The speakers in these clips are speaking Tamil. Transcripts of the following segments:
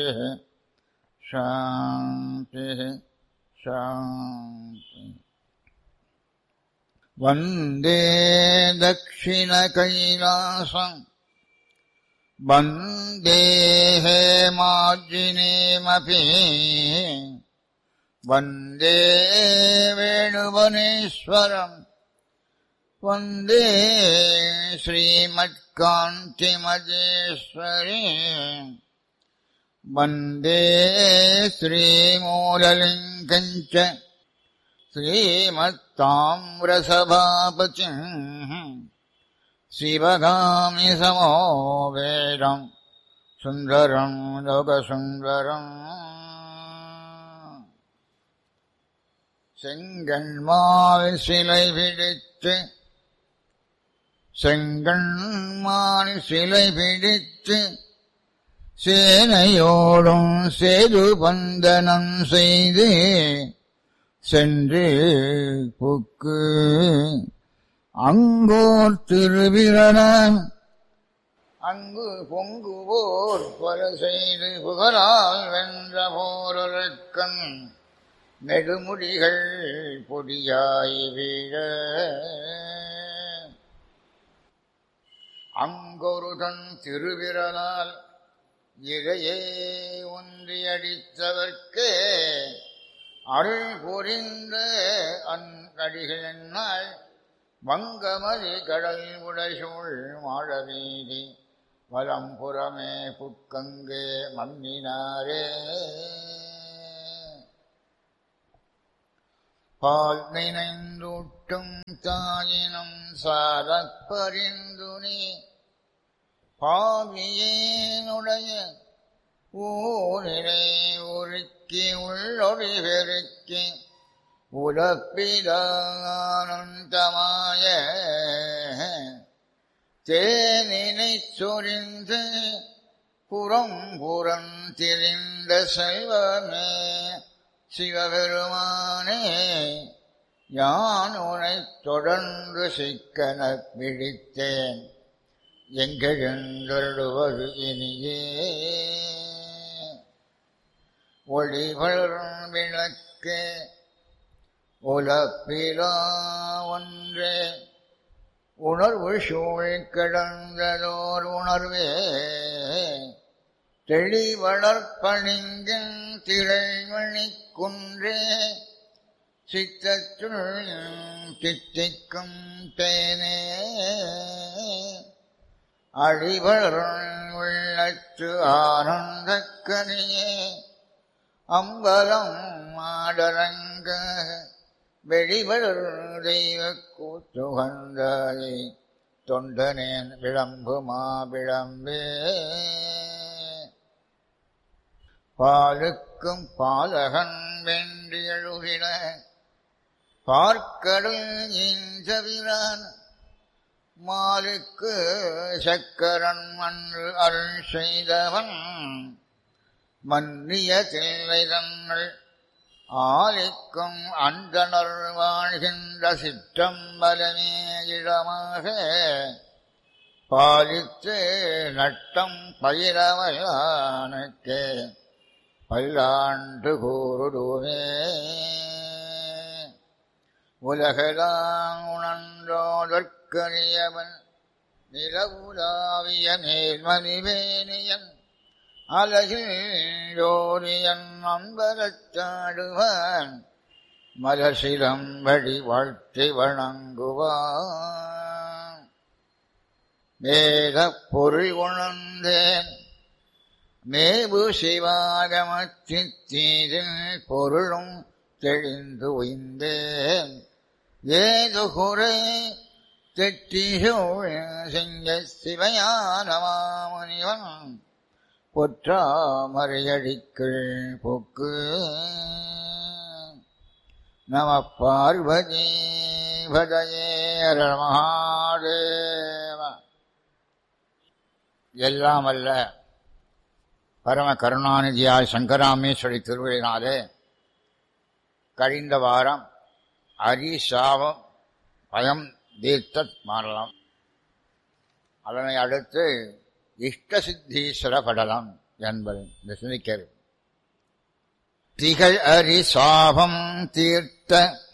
शान्तिः शान्तिः वन्दे दक्षिणकैलासम् वन्दे हेमार्जिनीमपि वन्दे वेणुवनेश्वरम् वन्दे श्रीमत्कान्तिमजेश्वरी वन्दे श्रीमूललिङ्गम् च श्रीमत्ताम्रसभापतिम् शिवगामि समो वेदम् सुन्दरम् लोकसुन्दरम् செங்கண்மால் சிலை பிடித்து செங்கண்மால் சிலை பிடித்து சேனையோடும் சேது பந்தனம் செய்து சென்று புக்கு அங்கோர் திருவிரணம் அங்கு பொங்குவோர் பல செய்து புகழால் வென்ற போரொருக்கன் நெடுமுடிகள் பொடியாய் வீழ அங்கொருதன் திருவிரலால் இதையே ஒன்றியடித்தவர்க்கே அருள் புரிந்த அன்கடிகள் வங்கமதி கடல் உடைசூழ் மாழவீதி வலம்புறமே புக்கங்கே மன்னினாரே பால் நினைந்தூட்டும் தாயினம் சாரப் பரிந்துனி பாவியேனுடைய ஊரிலே உருக்கி உள்ளொளி பெருக்கி உலப்பிலானந்தமாய தேனினை சொரிந்து புறம் புறம் திரிந்த செல்வமே சிவபெருமானே யான் உனை தொடர்ந்து சிக்கன பிடித்தேன் எங்கெழுந்தருடுவது இனியே ஒளிவளரும் விளக்கே உலப்பிலா ஒன்றே உணர்வு சூழ் கிடந்ததோர் உணர்வே தெளிவளர்ப்பணிங்கின் திரைமணி குன்றே சித்தத்துள் தித்திக்கும் தேனே அழிவளரும் உள்ளத்து ஆனந்தக்கனியே அம்பலம் மாடரங்க வெளிவளர் தெய்வ கூத்துகந்தாயை தொண்டனேன் விளம்பு மாவிளம்பே பாலுக்கும் பாலகன் வென்றியழுகின பார்க்கடல் இஞ்சவிரான் மாலுக்கு சக்கரன் அன்று அருள் செய்தவன் மன்னிய தில்லை தங்கள் ஆலிக்கும் அந்தனர் வாழ்கின்ற சிற்றம்பலமே இடமாக பாலித்து நட்டம் பயிரவயானுக்கே பல்லாண்டு கூறுடுவே உலகெல்லாம் உணர்ந்தோதற்கரியவன் நிலவுலாவிய மேல்மணிவேணியன் அலகில் ஜோரியன் அம்பலத்தாடுவான் மலசிலம்படி வாழ்த்தி வணங்குவான் வேத பொருள் உணர்ந்தேன் மேபு சிவாகமத்தித்தீரில் பொருளும் தெளிந்து உய்ந்தேன் ஏது குறை தெட்டிசோழ செஞ்ச சிவயானமாமுனிவன் பொற்றாமறையடிக்கள் போக்கு நம பார்வதி பதயே மகாதேவ எல்லாம் அல்ல பரம கருணாநிதியாய் சங்கராமேஸ்வரி திருவிழினாலே கழிந்த வாரம் அரி சாபம் பயம் தீர்த்த மாறலாம் அதனை அடுத்து இஷ்ட சித்தீஸ்வர படலம் என்பது இந்த சிந்திக்கிறது திகழ் அரி சாபம் தீர்த்த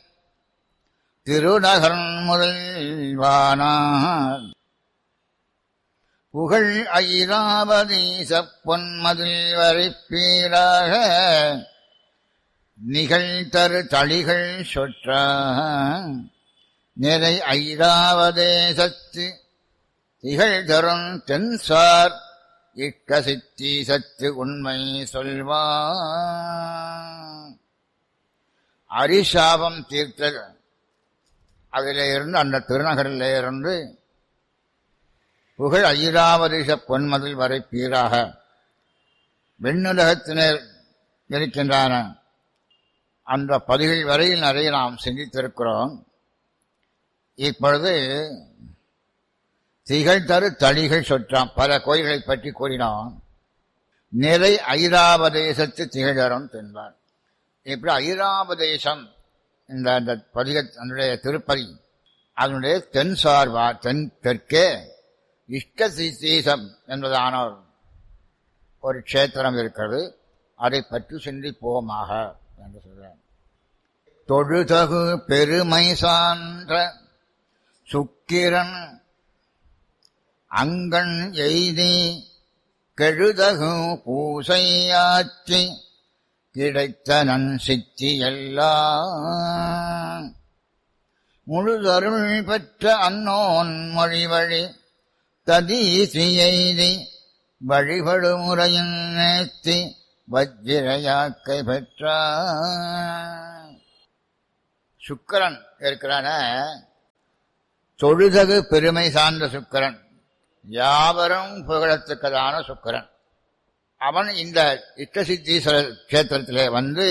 திருநகர் முதல்வானார் புகழ் ஐராவதீச பொன்மதில் வரைப்பீராக நிகழ்தரு தளிகள் சொற்ற நிறை ஐராவதேசத்து திகழ்தரும் தென்சார் இக்க சித்தி சத்து உண்மை சொல்வா அரிசாபம் தீர்த்த அதிலே இருந்து அந்த திருநகரிலே இருந்து புகழ் ஐராவரிச பொன்மதில் வரை பீராக வெண்ணுலகத்தினர் இருக்கின்றன அந்த பதிகள் வரையில் நிறைய நாம் சிந்தித்திருக்கிறோம் இப்பொழுது திகழ் தரு தளிகள் சொற்றாம் பல கோயில்களை பற்றி கூறினோம் நிறை ஐராவதேசத்து திகழரும் தென்பார் இப்படி ஐராவதேசம் இந்த அந்த பதிக அதனுடைய திருப்பதி அதனுடைய தென் சார்பா தென் தெற்கே இஷ்ட சித்தீசம் என்பதான ஒரு- ஒரு க்ஷேத்திரம் இருக்கிறது அதை பற்றி சிந்திப்போமாக என்று சொல்றார் தொழுதகு பெருமை சான்ற சுக்கிரன் அங்கண் எய்தி கெழுதகு பூசையாற்றி கிடைத்த நன் சித்தி எல்லாம் முழுதருள் பெற்ற அன்னோன் மொழி வழி ததீசி எய்தி வழிபடு முறையின் நேர்த்தி வஜ்ரயாக்கை பெற்றார் சுக்கரன் இருக்கிறான தொழுதகு பெருமை சார்ந்த சுக்கரன் யாவரும் புகழத்தக்கதான சுக்கரன் அவன் இந்த இஷ்டசித்தீஸ்வரர் கஷேத்திரத்திலே வந்து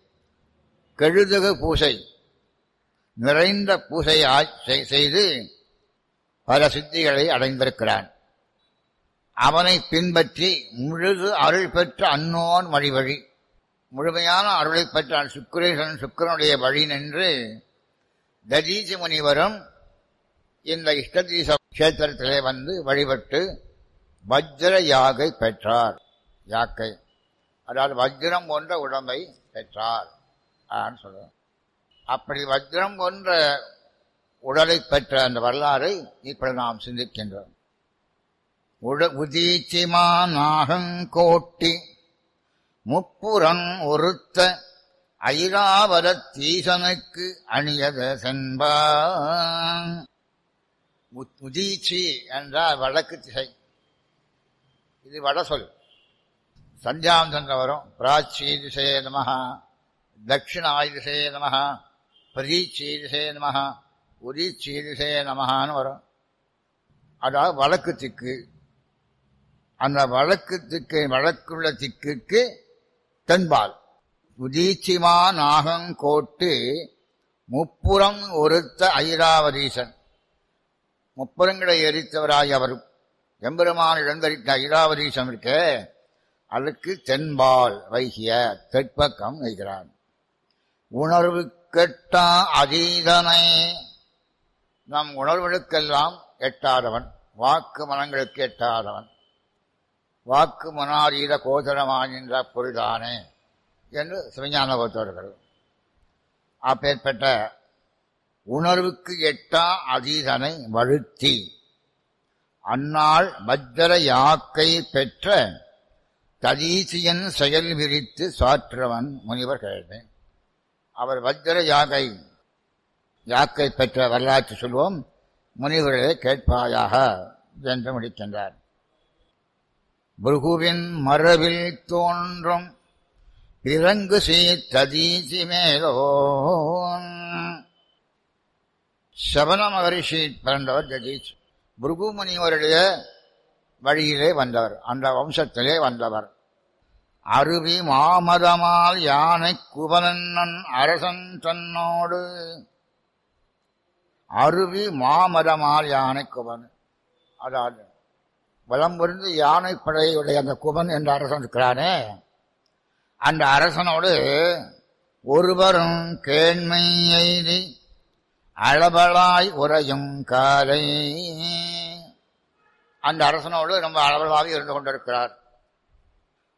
கெழுதகு பூசை நிறைந்த பூசையை ஆ- செய்- செய்து பல சித்திகளை அடைந்திருக்கிறான் அவனை பின்பற்றி முழுது அருள் பெற்ற அன்னோன் வழிவழி முழுமையான அருளை பெற்ற சுக்கிரேசன் சுக்கிரனுடைய வழி நின்று ததீசி முனிவரும் இந்த இஷ்டதீச கஷேத்திரத்திலே வந்து வழிபட்டு வஜ்ர யாகை பெற்றார் யாக்கை அதாவது வஜ்ரம் போன்ற உடம்பை பெற்றார் ஆன்னு சொல்றோம் அப்படி வஜ்ரம் போன்ற உடலை பெற்ற அந்த வரலாறை இப்படி நாம் சிந்திக்கின்றோம் உட உதீச்சிமா நாகங்கோட்டி முப்புறம் ஒருத்த ஐராவரத் தீசனுக்கு அணியத சென்பான் உத்- உதீச்சி என்றால் வடக்கு திசை இது வட சொல் சந்தியாந்தன்ற வரும் பிராச்சி திசையே நம தட்சிணாய் திசையே நம பிரதீச்சி திசையே நம உதீச்சி திசையே நமஹான்னு வரும் அதாவது வடக்கு திக்கு அந்த வழக்கு திக்கு வழக்குள்ள திக்குக்கு தென்பால் உதீச்சிமா நாகங்கோட்டு முப்புறம் ஒருத்த ஐராவதீசன் முப்புறங்களை எரித்தவராய் அவர் எம்பெருமான் இடந்தரித்த ஐராவதீசம் இருக்கே அதுக்கு தென்பால் வைகிய தெற்பக்கம் வைக்கிறான் உணர்வு கெட்டா அதீதனை நம் உணர்வுகளுக்கெல்லாம் எட்டாதவன் வாக்கு மனங்களுக்கு எட்டாதவன் வாக்கு மனாரீத கோதரமாகின்ற பொருள்தானே என்று சிவஞான கோத்தவர்கள் அப்பேற்பட்ட உணர்வுக்கு எட்டா அதீதனை வழுத்தி அந்நாள் வஜ்ர யாக்கை பெற்ற ததீசியன் செயல் விரித்து சாற்றவன் முனிவர் கேட்டேன் அவர் வஜ்ர யாகை யாக்கை பெற்ற வரலாற்று சொல்வோம் முனிவர்களே கேட்பாயாக என்று முடிக்கின்றார் புருகுவின் மரபில் தோன்றும் பிறங்கு சீத்ததீசி மேலோ சபன மகரிஷி பிறந்தவர் ஜதீஷ் புருகு முனிவருடைய வழியிலே வந்தவர் அந்த வம்சத்திலே வந்தவர் அருவி மாமதமால் யானை குவலன்னன் அரசன் தன்னோடு அருவி மாமதமால் யானை குவன் அதாவது வலம் புரிந்து யானை படையுடைய அந்த குபன் என்ற அரசன் இருக்கிறானே அந்த அரசனோடு ஒருவரும் கேண்மை எய்தி அளவலாய் உறையும் காலை அந்த அரசனோடு ரொம்ப அளவலாக இருந்து கொண்டிருக்கிறார்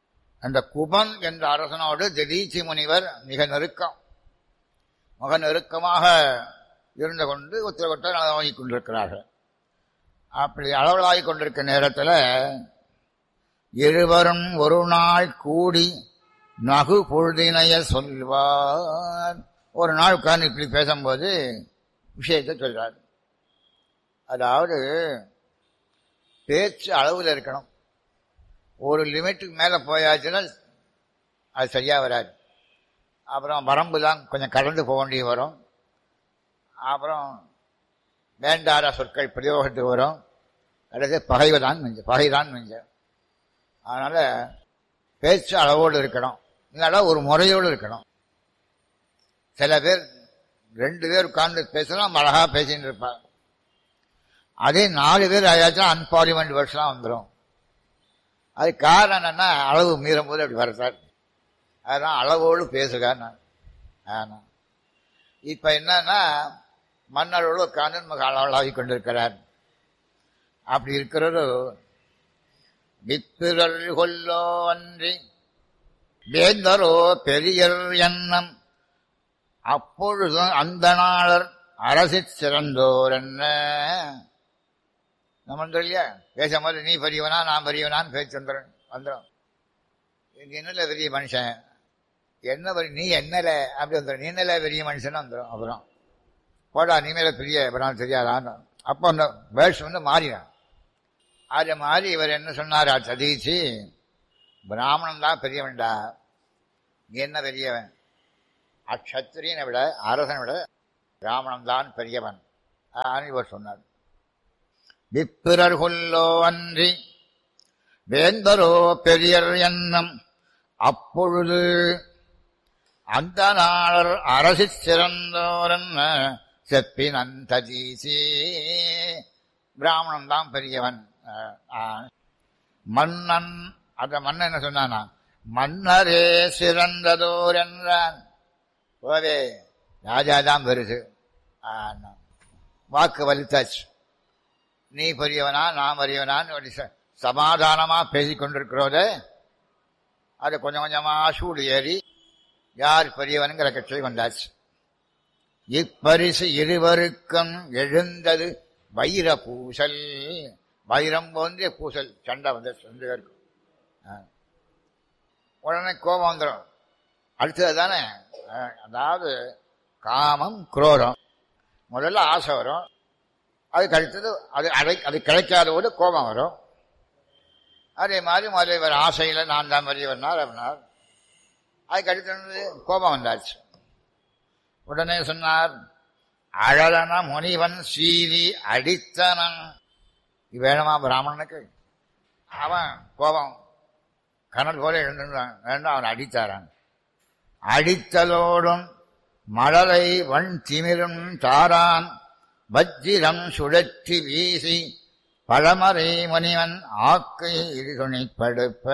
அந்த குபன் என்ற அரசனோடு திடீச்சி முனிவர் மிக நெருக்கம் மிக நெருக்கமாக இருந்து கொண்டு உத்தரவிட்ட அளவாகிக் கொண்டிருக்கிறார்கள் அப்படி அளவலாகிக் கொண்டிருக்க நேரத்தில் இருவரும் ஒரு நாள் கூடி நகு பொழுதினைய சொல்வார் ஒரு நாள் உட்கார்ந்து இப்படி பேசும்போது விஷயத்தை சொல்றார் அதாவது பேச்சு அளவில் இருக்கணும் ஒரு லிமிட்டுக்கு மேலே போயாச்சுன்னா அது சரியாக வராது அப்புறம் வரம்புலாம் கொஞ்சம் கடந்து போக வேண்டிய வரும் அப்புறம் வேண்டாத சொற்கள் பிரயோகத்துக்கு வரும் அடுத்து பகைவை தான் மிஞ்ச பகை தான் மிஞ்ச அதனால் பேச்சு அளவோடு இருக்கணும் இல்லைனா ஒரு முறையோடு இருக்கணும் சில பேர் ரெண்டு பேர் உட்கார்ந்து பேசலாம் அழகாக பேசின்னு இருப்பாங்க அதே நாலு பேர் ஆயாச்சும் அன்பார்லிமெண்ட் வருஷம் வந்துடும் அது காரணம் என்னன்னா அளவு மீறும் போது அப்படி வரத்தார் அதான் அளவோடு பேசுக நான் ஆனா இப்ப என்னன்னா மன்னரோடு உட்கார்ந்து நமக்கு அளவலாகி கொண்டிருக்கிறார் அப்படி இருக்கிறது வித்திரல் கொல்லோ அன்றி வேந்தரோ பெரியர் எண்ணம் அப்பொழுதும் அந்த நாளர் அரசு சிறந்தோர் என்ன நம்ம இல்லையா பேசும்போது நீ பெரியவனா நான் பெரியவனான்னு பேச்சு வந்துடும் வந்துடும் இது என்னல பெரிய மனுஷன் என்ன பெரிய- நீ என்னல அப்படி வந்துடும் நீ என்னல பெரிய மனுஷன் வந்துடும் அப்புறம் போடா நீ மேல பெரிய அப்புறம் தெரியாதான்னு அப்போ அந்த வேர்ட்ஸ் வந்து மாறிடும் அது மாதிரி இவர் என்ன சொன்னாரா சதீச்சு பிராமணன் தான் பெரியவன்டா நீ என்ன பெரியவன் அக்ஷத்திரியனை விட அரசனை விட பிராமணன் தான் பெரியவன் ஆன்னு இவர் சொன்னார் விப்பிரர் கொல்லோ அன்றி வேந்தரோ பெரியர் எண்ணம் அப்பொழுது அந்த நாளர் அரசு சிறந்தோரன் செப்பின் அந்த ஜீசி பிராமணன் தான் பெரியவன் அஹ், ஆஹ். மன்னன் அந்த மன்னன் என்ன சொன்னானா மன்னரே சிறந்ததோர் என்றான் போவே ராஜா தான் பெருசு ஆனா, வாக்கு வலித்தாச்சு நீ பெரியவனா நான் பெரியவனான்னு ஒரு ச- சமாதானமா பேசிக் கொண்டிருக்கிறோதே அது கொஞ்சம் கொஞ்சமா சூடு ஏறி யார் பெரியவனுங்கிற கட்சியை வந்தாச்சு இப்பரிசு இருவருக்கும் எழுந்தது வைர பூசல் வைரம் போன்ற பூசல் சண்டை வந்து ரெண்டு பேருக்கும் ஆ. உடனே கோபம் வந்துடும் அடுத்தது தானே அதாவது காமம் குரோரம் முதல்ல ஆசை வரும் அதுக்கு அடுத்தது அது அதை அது கிடைக்காதோடு கோபம் வரும் அதே மாதிரி முதல்ல இவர் ஆசையில் நான் தான் பெரியவர்னார் அப்படின்னார் அதுக்கு அடுத்தது கோபம் வந்தாச்சு உடனே சொன்னார் அழலன முனிவன் சீரி அடித்தனன் இது வேணுமா பிராமணனுக்கு அவன் கோபம் கனல் போல எழுந்துட்டான் வேண்டாம் அவன் அடித்தாரான் அடித்தலோடும் மழலை வன் திமிரும் தாரான் வஜ்ஜிரம் சுழற்றி வீசி பழமறை முனிவன் ஆக்கை இருதுணிப்படுப்ப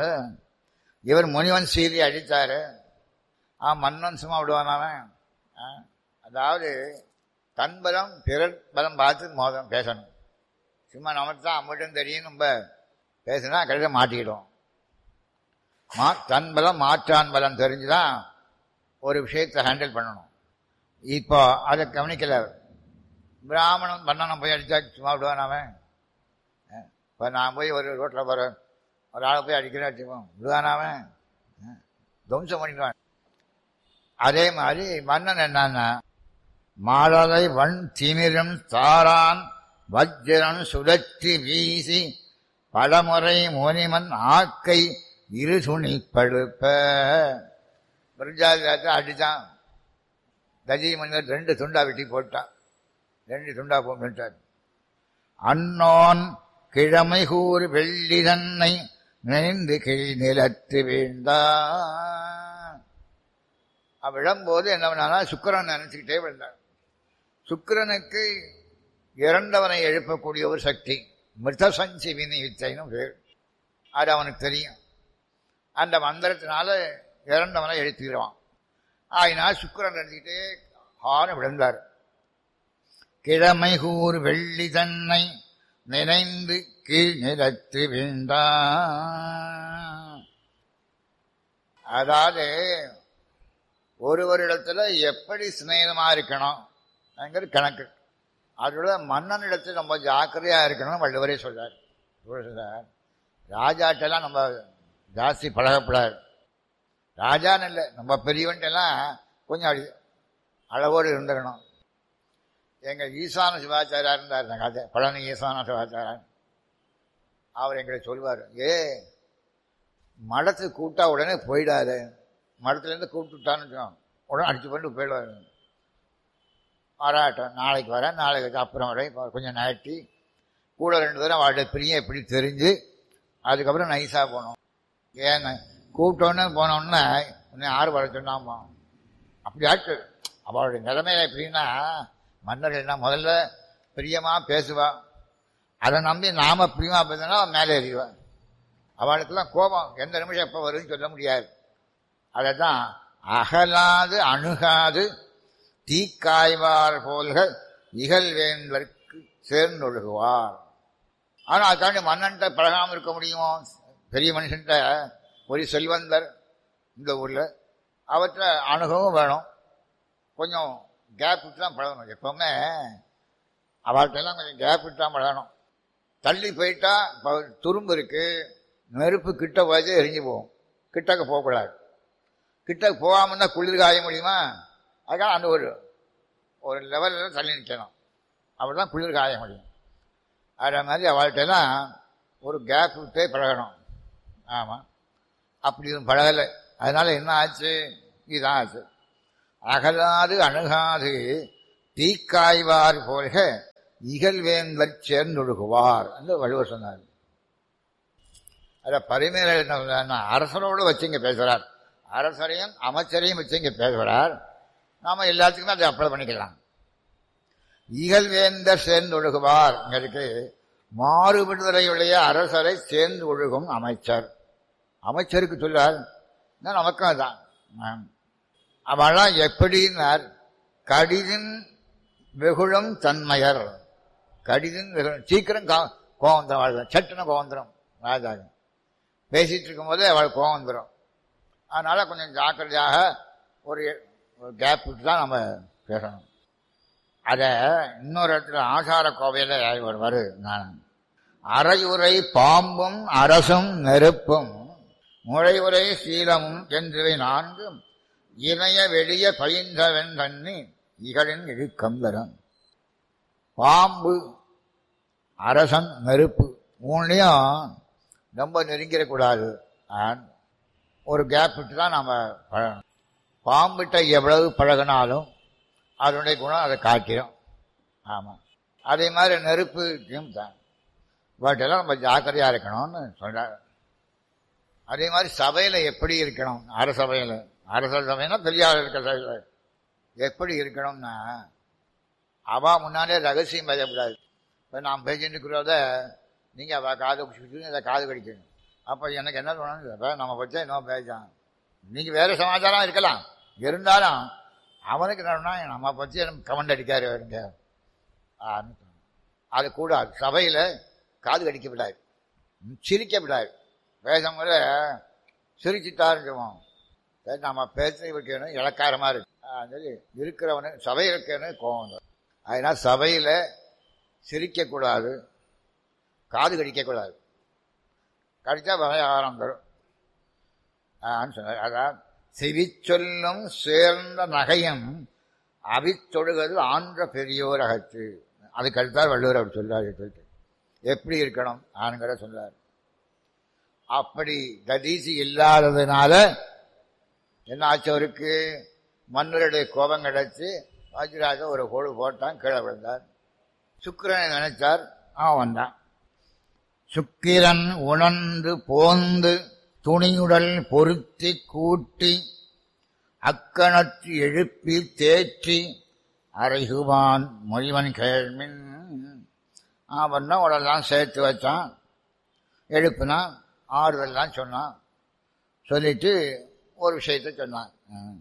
இவர் முனிவன் சீறி அடித்தாரு ஆ மன்னன் சும்மா விடுவான் அவன் ஆ, அதாவது தன் பலம் பிறர் பலம் பார்த்து மோதம் பேசணும் சும்மா நமக்கு தான் அம்மட்டும் தெரியும் நம்ம பேசினா கடைசியில் மாட்டிக்கிடும் மா தன் பலம் மாற்றான் பலம் தெரிஞ்சுதான் ஒரு விஷயத்தை ஹேண்டில் பண்ணணும் இப்போ அதை கவனிக்கல பிராமணன் பண்ணனம் போய் அடித்தா சும்மா விடுவான் அவன் இப்போ நான் போய் ஒரு ரோட்டில் போகிறேன் ஒரு ஆளை போய் அடிக்கிறேன் வச்சுப்போம் விடுவான் அவன் அஹ், துவம்சம் பண்ணிடுவான் அதே மாதிரி மன்னன் என்னன்னா மாலலை வன் திமிரும் தாரான் வஜ்ரன் சுழற்றி வீசி பலமுறை முனிமன் ஆக்கை இரு துணி படுப்ப பிரஜாதி அடித்தான் கஜி மன்னர் ரெண்டு துண்டா வெட்டி போட்டான் ரெண்டு துண்டா போட்டார் அன்னோன் கிழமை கூறு வெள்ளி தன்னை நினைந்து கீழ் நிலத்து வீழ்ந்தான் அவன் விழும்போது என்ன பண்ணானா சுக்கிரன் நினைச்சுக்கிட்டே விழுந்தான் சுக்கிரனுக்கு இறந்தவனை எழுப்பக்கூடிய ஒரு சக்தி மிருத சஞ்சீவினி வித்தைன்னு பேர் அது அவனுக்கு தெரியும் அந்த மந்திரத்தினால இறந்தவனை எழுத்திடுவான் ஆயினால் சுக்கிரன் நினைச்சுக்கிட்டே ஆன விழுந்தார் கிழமை கூர் வெள்ளி தன்னை நினைந்து கீழ் நிலத்து வீழ்ந்தான் அதாவது ஒருவரிடத்துல எப்படி சிநேகமா இருக்கணும் என்கிறது கணக்கு அதோட மன்னனிடத்தில் ரொம்ப ஜாக்கிரதையா இருக்கணும் வள்ளுவரே சொல்றார் இவர் சொல்றார் ராஜாட்டெல்லாம் நம்ம ஜாஸ்தி பழகப்படாது ராஜான்னு இல்லை நம்ம பெரியவன்ட்டெல்லாம் கொஞ்சம் அடி அளவோடு இருந்துக்கணும் எங்கள் ஈசான சிவாச்சாரியா இருந்தார் இந்த கதை பழனி ஈசான சிவாச்சாரியன் அவர் எங்களை சொல்வார் ஏ மடத்துக்கு கூப்பிட்டா உடனே போயிடாது மடத்துலேருந்து கூப்பிட்டுட்டான்னு வச்சுக்கோங்க. உடனே அடிச்சு பண்ணிட்டு போயிடுவார் வராட்டம் நாளைக்கு வரேன் நாளைக்கு அப்புறம் வரேன் இப்போ கொஞ்சம் நகட்டி கூட ரெண்டு பேரும் அவளுடைய பிரியம் எப்படி தெரிஞ்சு அதுக்கப்புறம் நைஸாக போனோம் ஏன்னு கூப்பிட்டோன்னே போனோன்னே இன்னும் யார் வர சொன்னாமா அப்படி ஆச்சு அவளுடைய நிலைமையில எப்படின்னா மன்னர் என்ன முதல்ல பிரியமாக பேசுவா அதை நம்பி நாம பிரியமா பேசினா அவன் மேலே ஏறிடுவான் அவளுக்கெல்லாம் கோபம் எந்த நிமிஷம் எப்போ வரும்னு சொல்ல முடியாது அதை தான் அகலாது அணுகாது தீக்காய்வார் போல்க இகழ்வேந்தற்கு சேர்ந்தொழுகுவார் ஆனால் அதுக்காண்டி மன்னன்ட்ட பழகாமல் இருக்க முடியுமோ பெரிய மனுஷன்ட்ட ஒரு செல்வந்தர் இந்த ஊரில் அவற்றை அணுகவும் வேணும் கொஞ்சம் கேப் விட்டு தான் பழகணும் எப்பவுமே அவள்கிட்டலாம் கொஞ்சம் கேப் விட்டு தான் பழகணும் தள்ளி போயிட்டா இப்போ துரும்பு இருக்கு நெருப்பு கிட்ட போய் எரிஞ்சு போகும் கிட்டக்க போகக்கூடாது கிட்டக்கு போகாமல் இருந்தால் குளிர் காய முடியுமா அதுக்காக அந்த ஒரு ஒரு லெவலில் தள்ளி நிற்கணும் அப்படி தான் குளிர் காய முடியும் அதே மாதிரி அவள்கிட்டலாம் ஒரு கேப் விட்டே பழகணும் ஆமாம் அப்படி பழகலை அதனால என்ன ஆச்சு இதுதான் ஆச்சு அகலாது அணுகாது தீக்காய்வார் போல்க இகழ்வேந்தர் சேர்ந்தொழுகுவார் என்று வள்ளுவர் சொன்னார் அதில் பரிமையில என்ன சொல்றாருன்னா, அரசரோடு வச்சு இங்கே பேசுகிறார் அரசரையும் அமைச்சரையும் வச்சு இங்கே பேசுகிறார் நாம எல்லாத்துக்குமே அதை அப்ளை பண்ணிக்கலாம் இகழ்வேந்தர் சேர்ந்து ஒழுகுவார் இங்க இருக்கு மாறுபடுதலையுடைய அரசரை சேர்ந்து ஒழுகும் அமைச்சர் அமைச்சருக்கு சொல்லார் இன்னும் நமக்கும் அதான் ஆம். அவெல்லாம் எப்படின்னார் கடிதின் வெகுழும் தன்மையர் கடிதின் வெகுழும் சீக்கிரம் கா- கோவம் வந்துடும் வாழ்க்கை சட்டுன்னு கோவம் வந்துடும் ராஜாக்கு பேசிட்டு இருக்கும்போதே அவள் கோவம் வந்துடும் அதனால கொஞ்சம் ஜாக்கிரதையாக ஒரு ஒரு கேப் விட்டு தான் நம்ம பேசணும் அதை இன்னொரு இடத்துல ஆசார கோவையில் ஒரு வரு நான் அரையுறை பாம்பும் அரசும் நெருப்பும் முறையுறை சீலமும் என்றவை நான்கும் இணைய வெளிய பயின்றவன் தண்ணி இகழின் இழுக்கம் தரும் பாம்பு அரசன் நெருப்பு மூணுலையும் ரொம்ப நெருங்கிடக்கூடாது And ஒரு கேப் விட்டு தான் நம்ம பழகணும் பாம்பிட்ட எவ்வளவு பழகினாலும் அதனுடைய குணம் அதை காட்டிடும் ஆமாம் அதே மாதிரி நெருப்புக்கும் தான் பட்டெல்லாம் நம்ம ஜாக்கிரதையாக இருக்கணும்னு சொல்கிறார் அதே மாதிரி சபையில் எப்படி இருக்கணும் அரசபையில் அரசர் சபைனா பெரியார் இருக்க சபையில் எப்படி இருக்கணும்னா அவா முன்னாலே ரகசியம் பேசக்கூடாது இப்போ நான் பேசிட்டு இருக்கிறத நீங்கள் அவள் காது பிடிச்சிட்டு அதை காது கடிக்கணும் அப்போ எனக்கு என்ன தோணுது அப்போ நம்ம பற்றி இன்னும் பேசான் நீங்கள் வேறு சமாச்சாரம் இருக்கலாம் இருந்தாலும் அவனுக்கு என்னன்னா நம்ம பற்றி எனக்கு கமெண்ட் அடிக்காரு வருங்க ஆன்னு தோணும். அது கூடாது சபையில் காது கடிக்க விடாது சிரிக்க விடாது பேசும்போது சிரிச்சுட்டாருன்னு சொல்லுவோம் சரி நம்ம பேச வைக்கணும் இலக்காரமாக இருக்கு ஆ, சொல்லி இருக்கிறவனு சபையில் இருக்கணும் கோவம் வந்துடும். அதனால் சபையில் சிரிக்கக்கூடாது காது கடிக்கக்கூடாது கடிச்சா விவகாரம் தரும் ஆன்னு சொன்னார் அதான் செவிச்சொல்லும் சேர்ந்த நகையும் அவித்தொழுகிறது ஆன்ற பெரியோர் அகத்து அதுக்கு அடுத்தார் வள்ளுவர் அப்படி சொல்றாரு சொல்லிட்டு எப்படி இருக்கணும் ஆணுங்கிற சொல்றார் அப்படி ததீசி இல்லாததுனால என்ன ஆச்சு அவருக்கு மன்னருடைய கோபம் கிடைச்சு வாஜ்ராஜ ஒரு கோடு போட்டான் கீழே விழுந்தார் சுக்கிரனை நினைச்சார் அவன் வந்தான் சுக்கிரன் உணர்ந்து போந்து துணியுடல் பொருத்தி கூட்டி அக்கணத்து எழுப்பி தேற்றி அரைகுவான் மொழிவன் கேள்மின் அவன் தான் உடலாம் சேர்த்து வச்சான் எழுப்புனான் ஆறுதல்லாம் சொன்னான் சொல்லிட்டு ஒரு விஷயத்த சொன்னான் ம்.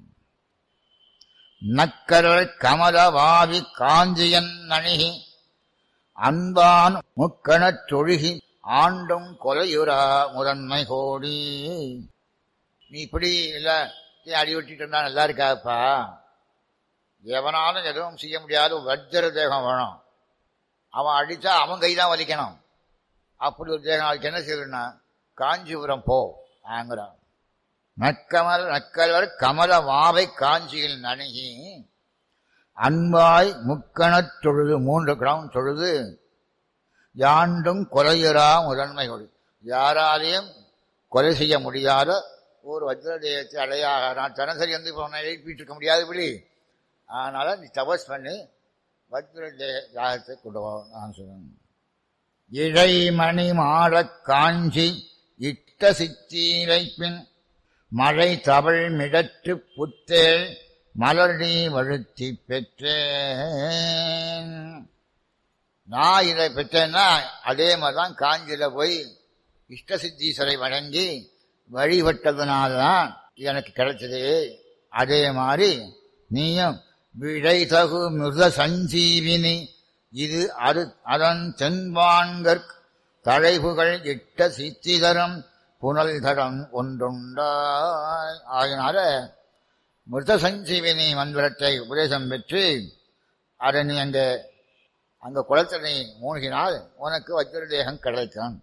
நக்கரல் கமலவாவி காஞ்சியன் அணுகி அன்பான் முக்கணத் தொழுகி ஆண்டும் கொலையுறா முதன்மை கோடி நீ இப்படி இல்லை அடி வெட்டிட்டு இருந்தா நல்லா இருக்காப்பா எவனாலும் எதுவும் செய்ய முடியாத வஜ்ர தேகம் வேணும் அவன் அடித்தா அவன் கை தான் வலிக்கணும் அப்படி ஒரு தேகம் அதுக்கு என்ன செய்யணும்னா காஞ்சிபுரம் போ ஆங்கிறான் நக்கமல் நக்கல்வர் கமல வாவை காஞ்சியில் நணுகி அன்பாய் முக்கணத் தொழுது மூன்று கிராம் தொழுது யாண்டும் கொலையுறா முதன்மை கொடு யாராலையும் கொலை செய்ய முடியாத ஒரு வஜ்ரதேயத்தை அடையாக நான் தினசரி வந்து இப்போ உன்னை எழுப்பிட்டு இருக்க முடியாதபடி அதனால் நீ தபஸ் பண்ணி வஜ்ரதேய யாகத்தை கொண்டு வா நான் சொல்லுவேன் இழைமணி மாடக் காஞ்சி இட்ட சித்தீரை பின் மழை தவள் மிடற்று புத்தேள் மலர்டி வழுத்தி பெற்றேன் நான் இதை பெற்றேன்னா அதே மாதிரி தான் காஞ்சியில போய் இஷ்ட சித்தீஸ்வரை வணங்கி வழிபட்டதுனால்தான் எனக்கு கிடைச்சது அதே மாதிரி நீயும் விடை தகு மிருத சஞ்சீவினி இது அது அதன் தென்பான்கற் தழைவுகள் இட்ட சித்திதரம் புனல் தடம் ஒன்றுண்டாய் ஆகினால மிருத சஞ்சீவினி மந்திரத்தை உபதேசம் பெற்று அதை நீ அங்க அங்க குளத்தில் நீ மூழ்கினால் உனக்கு வஜ்ரதேகம் கிடைக்கும்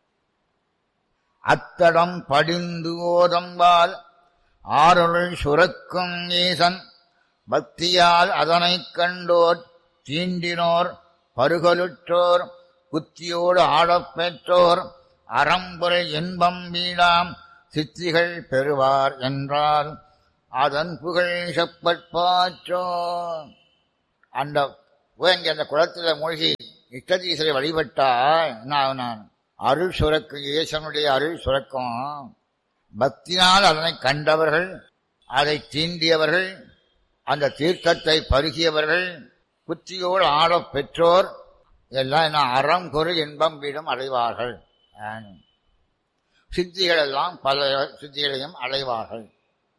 அத்தடம் படிந்து ஓதம்பால் ஆருள் சுரக்கும் ஈசன் பக்தியால் அதனைக் கண்டோர் தீண்டினோர் பருகலுற்றோர் புத்தியோடு ஆடப் பெற்றோர் அறம்புரை இன்பம் வீடாம் சித்திகள் பெறுவார் என்றால் அதன் புகழ் செப்பற்பாற்றோ அந்த இங்க அந்த குளத்துல மூழ்கி இஷ்டதீசரை வழிபட்டா நான் நான் அருள் சுரக்கும் ஈசனுடைய அருள் சுரக்கும் பக்தினால் அதனை கண்டவர்கள் அதை தீண்டியவர்கள் அந்த தீர்த்தத்தை பருகியவர்கள் புத்தியோடு ஆடப் பெற்றோர் எல்லாம் என்ன அறம் குறு இன்பம் வீடும் அடைவார்கள் சித்திகள் எல்லாம் பல சித்திகளையும் அடைவார்கள்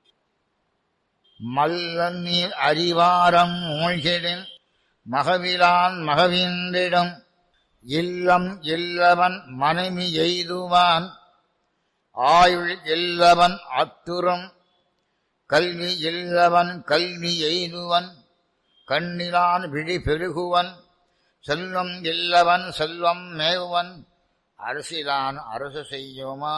மல்ல நீர் அறிவாரம் மூழ்கிடின் மகவிலான் மகவின்றிடம் இல்லம் இல்லவன் மனைவி எய்துவான் ஆயுள் இல்லவன் அத்துறும் கல்வி இல்லவன் கல்வி எய்துவன் கண்ணிலான் விழி பெருகுவன் செல்வம் இல்லவன் செல்வம் மேவுவன் அரசிலான் அரசு செய்யுமா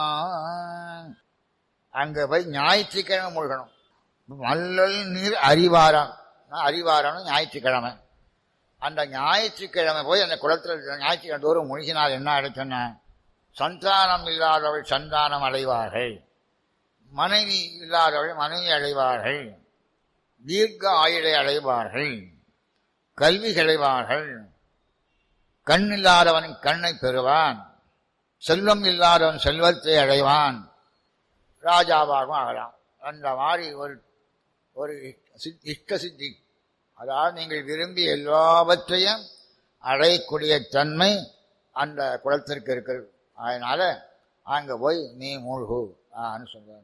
அங்க போய் ஞாயிற்றுக்கிழமை மூழ்கணும் மல்லல் நீர் அறிவாரம் அறிவாரம் ஞாயிற்றுக்கிழமை அந்த ஞாயிற்றுக்கிழமை போய் அந்த குளத்தில் ஞாயிற்றுக்கிழமை தோறும் மூழ்கினால் என்ன அடைச்சோன்னா சந்தானம் இல்லாதவள் சந்தானம் அடைவார்கள் மனைவி இல்லாதவள் மனைவி அடைவார்கள் தீர்க்க ஆயுளை அடைவார்கள் கல்வி கிடைவார்கள் கண் இல்லாதவன் கண்ணை பெறுவான் செல்வம் இல்லாதவன் செல்வத்தை அடைவான் ராஜாவாகவும் ஆகலாம் அந்த மாதிரி ஒரு ஒரு இஷ்ட சித்தி அதாவது நீங்கள் விரும்பி எல்லாவற்றையும் அடையக்கூடிய தன்மை அந்த குளத்திற்கு இருக்கிறது அதனால அங்க போய் நீ மூழ்கு ஆன்னு சொல்றாங்க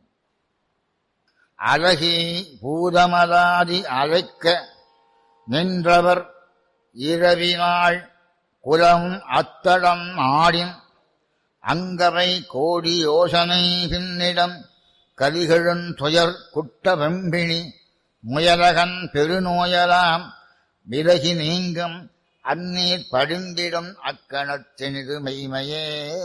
அழகி பூதமலாதி அழைக்க நின்றவர் இரவினாள் குலம் அத்தடம் ஆடின் அங்கவை கோடி யோசனை பின்னிடம் கலிகழும் துயர் குட்ட வெம்பிணி முயலகன் பெருநோயலாம் விலகி நீங்கும் அந்நீர் படிந்திடும் அக்கணத்தினிது மெய்மையே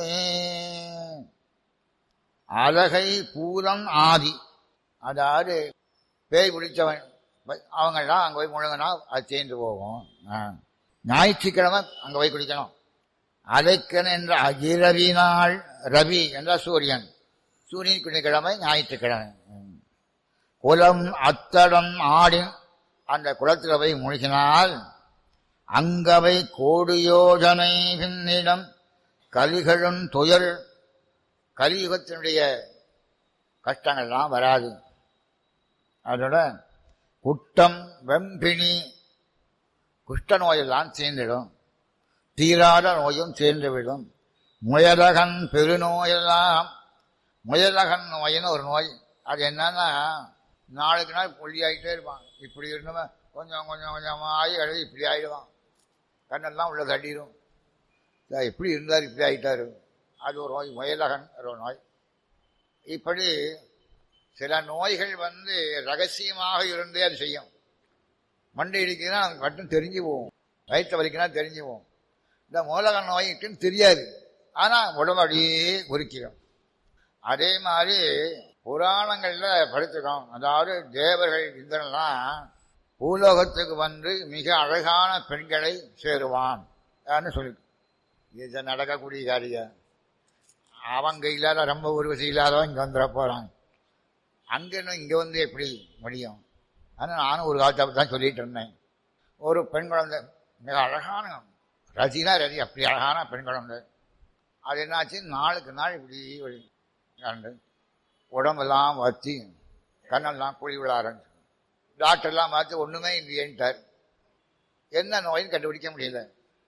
அழகை பூதம் ஆதி அதாவது பேய் பிடிச்சவன் அவங்கெல்லாம் அங்கே போய் முழுங்கினா அது சேர்ந்து போகும் ஞாயிற்றுக்கிழமை அங்கே போய் குடிக்கணும் அலைக்கன் என்ற இரவினாள் ரவி என்ற சூரியன் சூரியன் குடிக்கிழமை ஞாயிற்றுக்கிழமை குலம் அத்தடம் ஆடின் அந்த குளத்தில் போய் மூழ்கினால் அங்கவை கோடி யோஜனை பின்னிடம் கலிகளும் துயர் கலியுகத்தினுடைய கஷ்டங்கள்லாம் வராது அதோட குட்டம் வெம்பிணி குஷ்ட நோயெல்லாம் சேர்ந்துடும் தீராத நோயும் சேர்ந்துவிடும் முயலகன் பெருநோயெல்லாம் முயலகன் நோயின்னு ஒரு நோய் அது என்னன்னா நாளுக்கு நாள் புள்ளியாகிட்டே இருப்பான் இப்படி இருந்தவன் கொஞ்சம் கொஞ்சம் கொஞ்சமாக ஆகி எழுதி இப்படி ஆகிடுவான் கண்ணெல்லாம் உள்ள தட்டிடும் இப்படி இருந்தார் இப்படி ஆகிட்டாரு அது ஒரு நோய் முயலகன் ஒரு நோய் இப்படி சில நோய்கள் வந்து ரகசியமாக இருந்தே அது செய்யும் மண்டை இடிக்குதுன்னா நமக்கு மட்டும் தெரிஞ்சு போகும் வயிற்று வலிக்குன்னா தெரிஞ்சு போகும் இந்த மூலக நோய்க்குன்னு தெரியாது ஆனா உடம்பு அப்படியே குறிக்கும் அதே மாதிரி புராணங்கள்ல படிச்சிருக்கோம் அதாவது தேவர்கள் இந்திரன்லாம் பூலோகத்துக்கு வந்து மிக அழகான பெண்களை சேருவான் சொல்லி இது நடக்கக்கூடிய காரியம் அவங்க இல்லாத ரொம்ப உருவசி இல்லாதவன் இங்க வந்துட போறான் அங்க இங்க வந்து எப்படி முடியும் ஆனால் நானும் ஒரு காலத்தை தான் சொல்லிட்டு இருந்தேன் ஒரு பெண் குழந்தை மிக அழகான ரசினா ரசி அப்படி அழகான பெண் குழந்தை அது என்னாச்சு நாளுக்கு நாள் இப்படி வழி கண்டு உடம்பெல்லாம் வத்தி கண்ணெல்லாம் குழி விழ ஆரம்பிச்சு டாக்டர்லாம் பார்த்து ஒன்றுமே இல்லையேன்ட்டார் என்ன நோயின்னு கண்டுபிடிக்க முடியல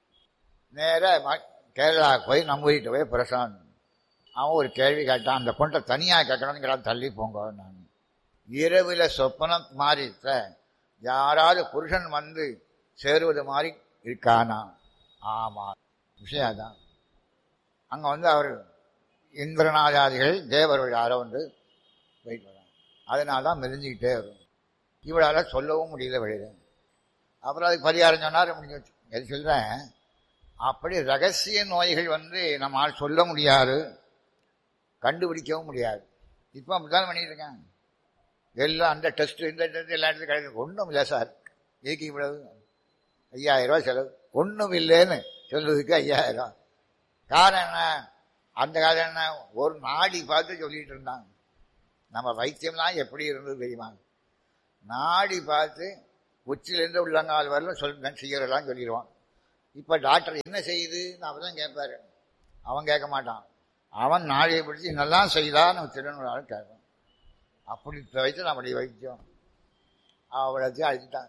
நேராக கேரளாவுக்கு போய் நம்ம வீட்டு போய் பிரசாந்த் அவன் ஒரு கேள்வி கேட்டான் அந்த பொண்ணை தனியாக கேட்கணுங்கிற தள்ளி போங்க நான் இரவில் சொப்பனம் மாறி யாராவது புருஷன் வந்து சேருவது மாதிரி இருக்கானா ஆமா விஷயம் தான் அங்க வந்து அவர் இந்திரநாதாதிகள் தேவர்கள் யாரோ வந்து போயிட்டு வராங்க அதனால தான் மெலிஞ்சிக்கிட்டே வரும் இவளால் சொல்லவும் முடியல வெளியில அப்புறம் அதுக்கு பரிகாரம் சொன்னார் முடிஞ்சு வச்சு எது சொல்கிறேன் அப்படி ரகசிய நோய்கள் வந்து நம்மால் சொல்ல முடியாது கண்டுபிடிக்கவும் முடியாது இப்போ அப்படிதான் பண்ணிட்டு இருக்காங்க எல்லாம் அந்த டெஸ்ட் இந்த டெஸ்ட் எல்லா இடத்துலையும் கிடையாது ஒன்றும் இல்லை சார் இதுக்கு இவ்வளவு ஐயாயிரம் ரூபாய் செலவு ஒன்றும் இல்லைன்னு சொல்றதுக்கு ஐயாயிரம் காரணம் என்ன அந்த காலம் என்ன ஒரு நாடி பார்த்து சொல்லிட்டு இருந்தாங்க நம்ம வைத்தியம்லாம் எப்படி இருந்தது தெரியுமா நாடி பார்த்து உச்சிலேருந்து உள்ளங்கால் வரல சொல் செய்யறதெல்லாம் சொல்லிடுவான் இப்போ டாக்டர் என்ன செய்யுதுன்னு அவன் தான் கேட்பாரு அவன் கேட்க மாட்டான் அவன் நாடியை பிடிச்சி நல்லா செய்தான்னு திருநூறாலும் கேட்பான் அப்படி வைத்து நம்முடைய வைத்தியம் அவ்வளோத்தையும் அழிச்சிட்டாங்க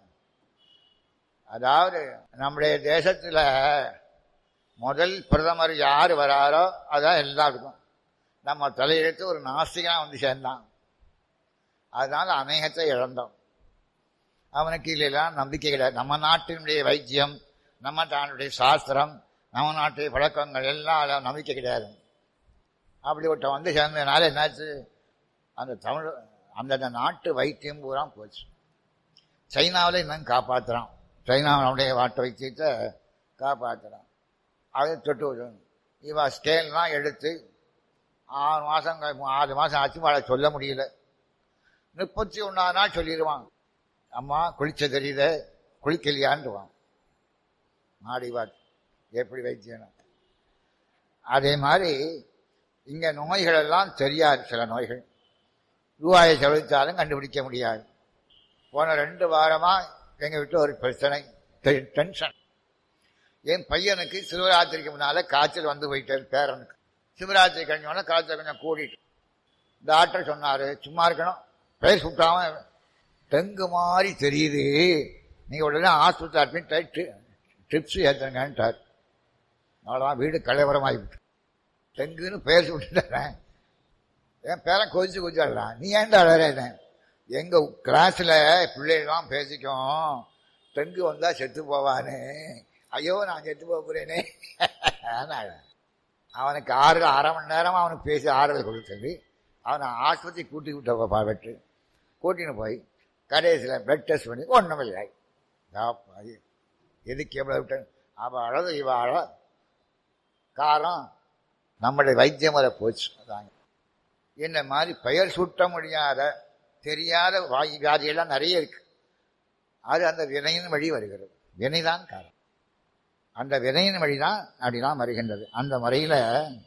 அதாவது நம்முடைய தேசத்தில் முதல் பிரதமர் யார் வராரோ அதான் எல்லாருக்கும் நம்ம தலையெழுத்து ஒரு நாஸ்திகனா வந்து சேர்ந்தான் அதனால அநேகத்தை இழந்தோம் அவனுக்கு இல்லைலாம் நம்பிக்கை கிடையாது நம்ம நாட்டினுடைய வைத்தியம் நம்ம நாட்டுடைய சாஸ்திரம் நம்ம நாட்டுடைய பழக்கங்கள் எல்லாம் அதில் நம்பிக்கை கிடையாது அப்படி ஒருத்தன் வந்து சேர்ந்ததுனால என்னாச்சு அந்த தமிழ் அந்தந்த நாட்டு வைத்தியம் பூரா போச்சு சைனாவில் இன்னும் காப்பாற்றுறான் சைனாவுடைய நாட்டு வைத்தியத்தை காப்பாற்றுறான் அதை தொட்டு விடணும் இவன் ஸ்கேல்லாம் எடுத்து ஆறு மாதம் ஆறு மாதம் ஆச்சு மழை சொல்ல முடியல முப்பத்தி ஒன்றாவது நாள் சொல்லிடுவான் அம்மா குளிச்ச தெரியல குளிக்கலையான்டுவான் மாடி பார்த்து எப்படி வைத்தியம் அதே மாதிரி இங்க நோய்கள் எல்லாம் தெரியாது சில நோய்கள் ரூபாயை செலவித்தாலும் கண்டுபிடிக்க முடியாது போன ரெண்டு வாரமா எங்க வீட்டில் ஒரு பிரச்சனை டென்ஷன் என் பையனுக்கு சிவராத்திரிக்கு முன்னால காய்ச்சல் வந்து போயிட்டாரு பேரனுக்கு சிவராத்திரி கழிஞ்சோன்னா காய்ச்சல் கொஞ்சம் கூடிட்டு டாக்டர் சொன்னாரு சும்மா இருக்கணும் பெயர் சுட்டாம டெங்கு மாதிரி தெரியுது நீங்க உடனே ஆஸ்பத்திரி அட்மிட் ட்ரிப்ஸ் ஏற்றுங்கன்ட்டார் அவ்வளோதான் வீடு கலைவரமாகிவிட்டு டெங்குன்னு பெயர் சுட்டுட்டேன் என் பேரன் கொதிச்சு கொதிச்சாடுறான் நீ ஏன்டா அழறேன் எங்க கிளாஸ்ல பிள்ளைகள்லாம் பேசிக்கும் டெங்கு வந்தா செத்து போவான்னு ஐயோ நான் செத்து போக போறேனே அவனுக்கு ஆறு அரை மணி நேரம் அவனுக்கு பேசி ஆறுதல் கொடுத்தது அவனை ஆஸ்பத்திரி கூட்டி விட்ட பாவட்டு கூட்டின்னு போய் கடைசியில் பிளட் டெஸ்ட் பண்ணி ஒன்றும் இல்லை எதுக்கு எவ்வளோ விட்டேன் அவள் அழகு இவ அழ காரணம் நம்முடைய வைத்தியம் வர போச்சு அதாங்க இந்த மாதிரி பெயர் சுட்ட முடியாத தெரியாத வாய் வியாதியெல்லாம் நிறைய இருக்கு அது அந்த வினையின் வழி வருகிறது வினைதான் காரணம் அந்த வினையின் வழிதான் அப்படிதான் வருகின்றது அந்த முறையில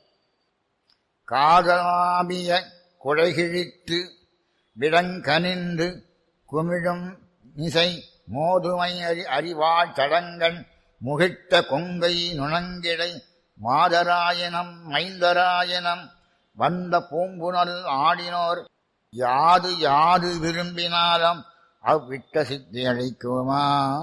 காதலாபிய குழைகிழித்து விடங்கனின்று குமிழும் இசை மோதுமை அறி அறிவாள் தடங்கள் முகிட்ட கொங்கை நுணங்கிடை மாதராயனம் மைந்தராயனம் வந்த பூம்புணல் ஆடினோர் யாது யாது விரும்பினாலும் அவ்விட்ட சித்தி அளிக்குமா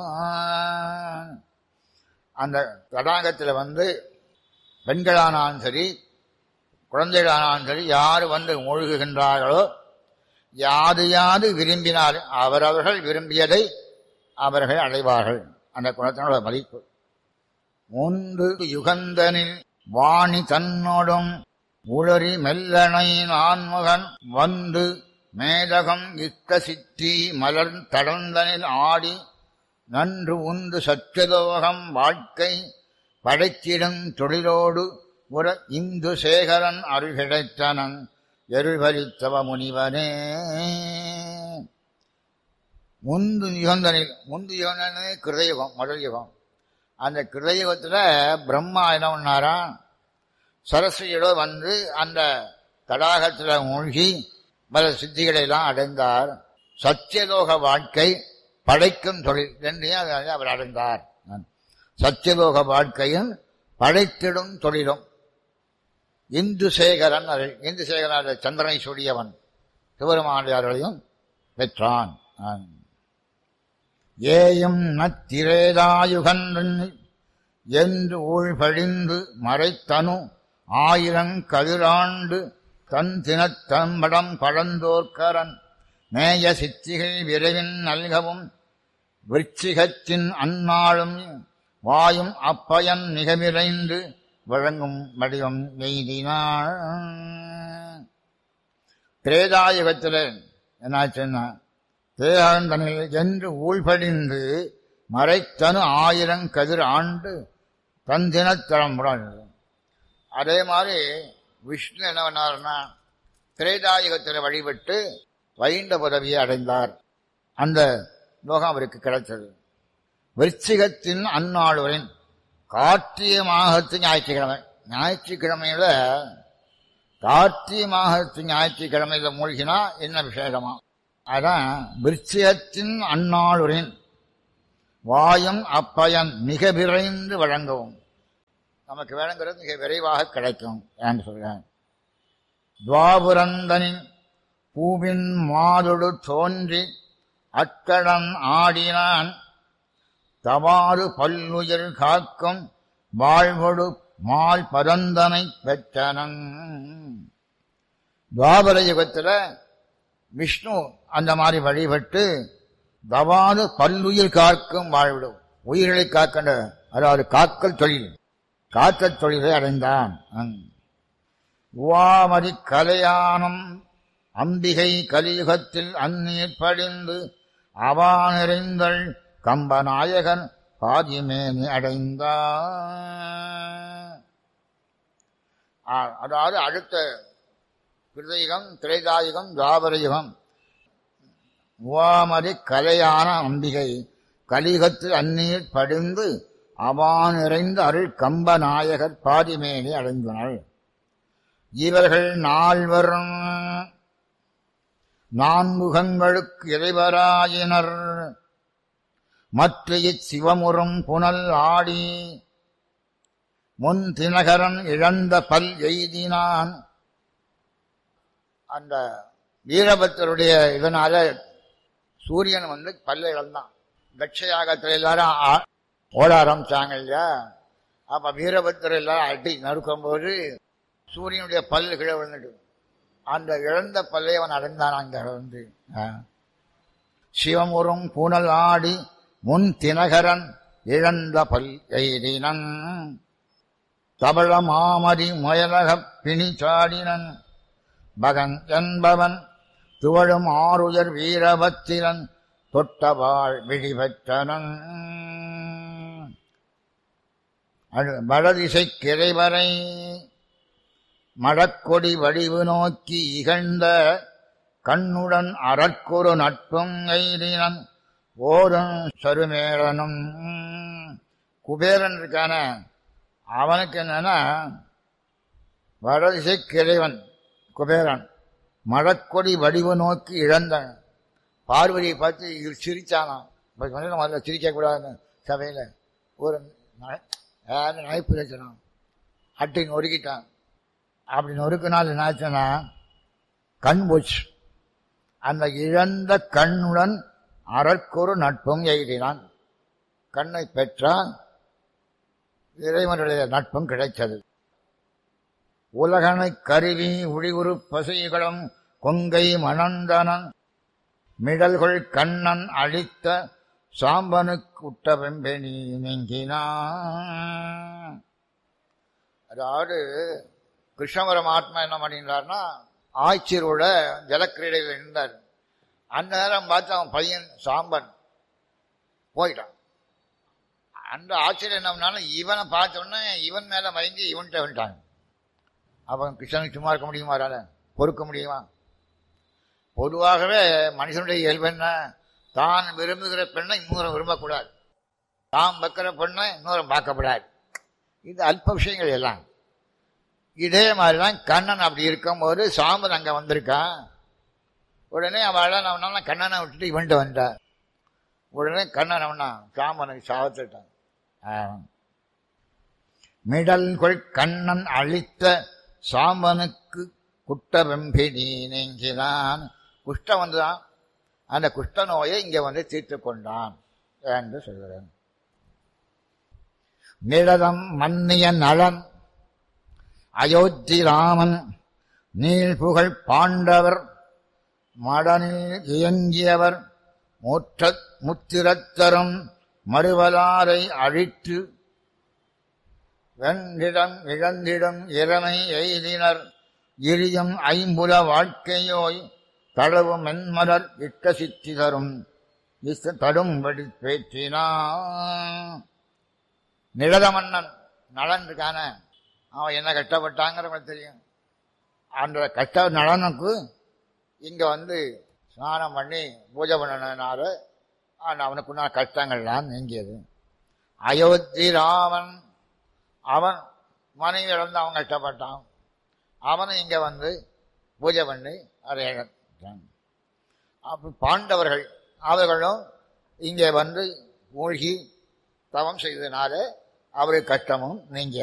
அந்த தடாகத்தில் வந்து பெண்களானாலும் சரி குழந்தைகளானாலும் சரி யார் வந்து மூழ்குகின்றார்களோ யாது யாது விரும்பினாலும் அவரவர்கள் விரும்பியதை அவர்கள் அடைவார்கள் அந்த குணத்தினோட மதிப்பு மூன்று யுகந்தனில் வாணி தன்னோடும் உளறி மெல்லனை நான்முகன் வந்து மேதகம் இத்த சித்தி மலர் தடந்தனில் ஆடி நன்று உந்து சத்தியலோகம் வாழ்க்கை படைத்திடும் தொழிலோடு உற இந்து சேகரன் அருள் கிடைத்தனன் எருள்பரித்தவ முனிவனே முந்து யுகந்தனில் முந்து யுகந்தனே கிருதயுகம் முதல் யுகம் அந்த கிருதயுகத்துல பிரம்மா என்ன பண்ணாரா சரஸ்வதியோட வந்து அந்த தடாகத்துல மூழ்கி பல சித்திகளை எல்லாம் அடைந்தார் சத்தியலோக வாழ்க்கை படைக்கும் தொழில் ரெண்டையும் அதை அவர் அடைந்தார் சத்தியலோக வாழ்க்கையும் படைத்திடும் தொழிலும் இந்து சேகரன் அது இந்து சேகரன் அது சந்திரனை சூடியவன் சிவருமாண்டியார்களையும் பெற்றான் ஏயும் நத்திரேதாயுகன் என்று ஊழ்பழிந்து மறைத்தனு ஆயிரங்கதிராண்டு தன் தினத்தம்படம் பழந்தோர்க்கரன் மேய சித்திகள் விரைவின் நல்கவும் விருச்சிகத்தின் அந்நாளும் வாயும் அப்பயன் மிக விரைந்து வழங்கும் வடிவம் எய்தினாள் திரேதாயுகத்தில் என்னாச்சுன்னா தேகாந்தனில் என்று ஊழ்படிந்து மறைத்தனு ஆயிரம் கதிர் ஆண்டு தன் தினத்தளம்புடன் அதே மாதிரி விஷ்ணு என்ன பண்ணார்னா திரேதாயுகத்தில் வழிபட்டு வைண்ட பதவியை அடைந்தார் அந்த லோகம் அவருக்கு கிடைத்தது விருச்சிகத்தின் அந்நாளுவரின் கார்த்திகை மாகத்து ஞாயிற்றுக்கிழமை ஞாயிற்றுக்கிழமையில கார்த்திகை மாகத்து ஞாயிற்றுக்கிழமையில மூழ்கினா என்ன விசேஷமா அதான் விருச்சிகத்தின் அந்நாளுரின் வாயும் அப்பயன் மிக விரைந்து வழங்கவும் நமக்கு வேணுங்கிறது மிக விரைவாக கிடைக்கும் என்று சொல்றேன் துவாபுரந்தனின் பூவின் மாதொடு தோன்றி அக்கடன் ஆடினான் தவாறு பல்லுயிர் காக்கும் வாழ்வொடு மால் பரந்தனை பெற்றனன் துவாபர யுகத்தில் விஷ்ணு அந்த மாதிரி வழிபட்டு தவாது பல்லுயிர் காக்கும் வாழ்விடும் உயிர்களை காக்கின்ற அதாவது காக்கல் தொழில் காக்கல் தொழிலை அடைந்தான் உவாமதி கலையானம் அம்பிகை கலியுகத்தில் அந்நீர் படிந்து அவா நிறைந்தள் கம்பநாயகன் பாதிமேனி அடைந்தான் அதாவது அடுத்த கிருதயுகம் திரைதாயுகம் துவாபர யுகம் உவாமதி கலையான அம்பிகை கலியுகத்தில் அந்நீர் படிந்து அவா நிறைந்த அருள் கம்பநாயகர் பாதிமேனி அடைந்தனர் இவர்கள் நால்வரும் நான்முகங்களுக்கு இறைவராயினர் மற்ற இச்சிவமுறும் புனல் ஆடி முன் தினகரன் இழந்த பல் எய்தினான் அந்த வீரபத்தருடைய இதனால சூரியன் வந்து பல்ல இழந்தான் தட்சயாகத்தில் எல்லாரும் ஓட ஆரம்பிச்சாங்க இல்லையா அப்ப வீரபத்தர் எல்லாரும் அடி நறுக்கும் போது சூரியனுடைய பல்லு கீழே விழுந்துட்டு அந்த இழந்த பல்லை அவன் அடைந்தான் அங்க வந்து சிவமுறும் பூனல் ஆடி முன் தினகரன் இழந்த பல் எய்தினன் தபள மாமதி முயலகப் பிணி சாடினன் பகன் என்பவன் துவழும் ஆறுயர் வீரபத்திரன் தொட்டவாள் விழிபெற்றனன் வடதிசை கிரைவரை மடக்கொடி வடிவு நோக்கி இகழ்ந்த கண்ணுடன் அறற்கொரு நட்பும் எய்தினன் ஓரும் சருமேளனும் குபேரன் இருக்கான அவனுக்கு என்னன்னா வடதிசை கிளைவன் குபேரன் மடக்கொடி வடிவு நோக்கி இழந்தான் பார்வதியை பார்த்து இவர் சிரிச்சானாம் முதல்ல சிரிக்கக்கூடாதுன்னு சபையில் ஒரு நகைப்பு வச்சான் அட்டை நொறுக்கிட்டான் அப்படி நொறுக்கினால் என்னாச்சுன்னா கண் போச்சு அந்த இழந்த கண்ணுடன் அறற்கொரு நட்பும் எய்தினான் கண்ணை பெற்றான் இறைவனுடைய நட்பும் கிடைத்தது உலகனை கருவி உழிவுறு பசைகளும் கொங்கை மணந்தனன் மிடல்கள் கண்ணன் அழித்த சாம்பனுக்கு உட்ட வெம்பெனி நெங்கினான் அதாவது கிருஷ்ண பரமாத்மா என்ன பண்ணினார்னா ஆட்சியரோட ஜலக்கிரீடையில் இருந்தார் அந்த நேரம் பார்த்து அவன் பையன் சாம்பன் போயிட்டான் அந்த ஆச்சரியம் என்ன பண்ணாலும் இவனை பார்த்த உடனே இவன் மேல மயங்கி இவன்கிட்ட வந்துட்டான் அவன் கிருஷ்ணனுக்கு சும்மா இருக்க முடியுமா அவரால? பொறுக்க முடியுமா பொதுவாகவே மனுஷனுடைய இயல்பு என்ன தான் விரும்புகிற பெண்ணை இன்னொரு விரும்பக்கூடாது தான் வைக்கிற பெண்ணை இன்னொரு பார்க்கப்படாது இது அல்ப விஷயங்கள் எல்லாம் இதே மாதிரிதான் கண்ணன் அப்படி இருக்கும்போது சாம்பன் அங்க வந்திருக்கான் உடனே அவள அவனால கண்ணனை விட்டுட்டு இவன்ட்டு வந்தா உடனே கண்ணன் அவனா சாம்பனுக்கு சாவத்துட்டான் மிடல் கொள் கண்ணன் அழித்த சாம்பனுக்கு குட்ட வெம்பினி நீங்கினான் குஷ்டம் வந்துதான் அந்த குஷ்ட நோயை இங்க வந்து தீர்த்து கொண்டான் என்று சொல்கிறேன் நிழதம் மன்னிய நலன் அயோத்தி ராமன் நீள் புகழ் பாண்டவர் மடனில் இயங்கியவர் முற்ற முத்திரத்தரும் மறுவலாரை அழித்து வெண்டிடம் இழந்திடும் இறமை எய்தினர் இரியம் ஐம்புல வாழ்க்கையோய் தளவு மென்மலர் இட்ட சித்தி தரும் இச தடும்படி பேற்றினான் நிழத மன்னன் நலன் இருக்கான அவன் என்ன கஷ்டப்பட்டாங்கிறவங்களுக்கு தெரியும் அந்த கஷ்ட நலனுக்கு இங்க வந்து ஸ்நானம் பண்ணி பூஜை பண்ணனால அவனுக்குள்ள கஷ்டங்கள்லாம் நீங்கியது அயோத்தி ராமன் அவன் மனைவி இழந்து அவன் கஷ்டப்பட்டான் அவனும் இங்க வந்து பூஜை பண்ணி அதை இழந்தான் அப்ப பாண்டவர்கள் அவர்களும் இங்கே வந்து மூழ்கி தவம் செய்ததுனால அவருக்கு கஷ்டமும் நீங்க